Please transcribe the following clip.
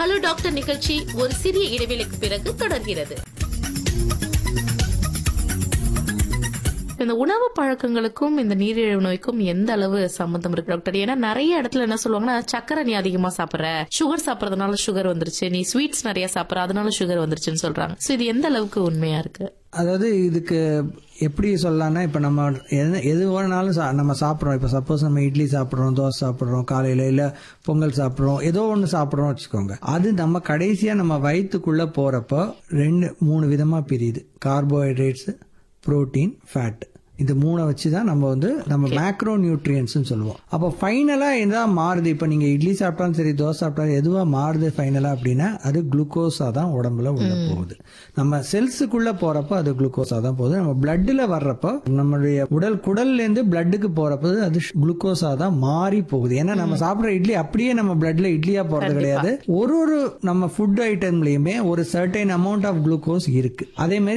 hello doctor நிகழ்ச்சி ஒரு சிறிய இடைவேளைக்கு பிறகு தொடர்கிறது இந்த உணவு பழக்கங்களுக்கும் இந்த நீரிழிவு நோய்க்கும் எந்த அளவு சம்பந்தம் இருக்கு டாக்டர் ஏன்னா நிறைய இடத்துல என்ன சொல்லுவாங்கன்னா சக்கரை நீ அதிகமா சாப்பிடுற சுகர் சாப்பிடறதுனால சுகர் வந்துருச்சு நீ ஸ்வீட்ஸ் நிறைய சாப்பிடுற அதனால சுகர் வந்துருச்சுன்னு சொல்றாங்க சோ இது எந்த அளவுக்கு உண்மையா இருக்கு அதாவது இதுக்கு எப்படி சொல்லலாம்னா இப்போ நம்ம எது எது வேணாலும் சா- நம்ம சாப்பிட்றோம் இப்போ சப்போஸ் நம்ம இட்லி சாப்பிட்றோம் தோசை சாப்பிட்றோம் காலையில் இல்லை பொங்கல் சாப்பிட்றோம் ஏதோ ஒன்று சாப்பிட்றோம் வச்சுக்கோங்க அது நம்ம கடைசியாக நம்ம வயிற்றுக்குள்ளே போகிறப்போ ரெண்டு மூணு விதமாக பிரியுது கார்போஹைட்ரேட்ஸ் புரோட்டீன் ஃபேட் இந்த மூணை வச்சு தான் நம்ம வந்து நம்ம மேக்ரோ நியூட்ரியன்ஸ்னு சொல்லுவோம் அப்போ ஃபைனலாக என்ன மாறுது இப்போ நீங்கள் இட்லி சாப்பிட்டாலும் சரி தோசை சாப்பிட்டாலும் எதுவாக மாறுது ஃபைனலாக அப்படின்னா அது குளுக்கோஸாக தான் உடம்புல உள்ள போகுது நம்ம செல்ஸுக்குள்ளே போகிறப்போ அது குளுக்கோஸாக தான் போகுது நம்ம பிளட்டில் வர்றப்போ நம்மளுடைய உடல் குடல்லேருந்து பிளட்டுக்கு போகிறப்போ அது குளுக்கோஸாக தான் மாறி போகுது ஏன்னா நம்ம சாப்பிட்ற இட்லி அப்படியே நம்ம பிளட்ல இட்லியாக போகிறது கிடையாது ஒரு ஒரு நம்ம ஃபுட் ஐட்டம்லையுமே ஒரு சர்டைன் அமௌண்ட் ஆஃப் குளுக்கோஸ் இருக்கு அதே மாதிரி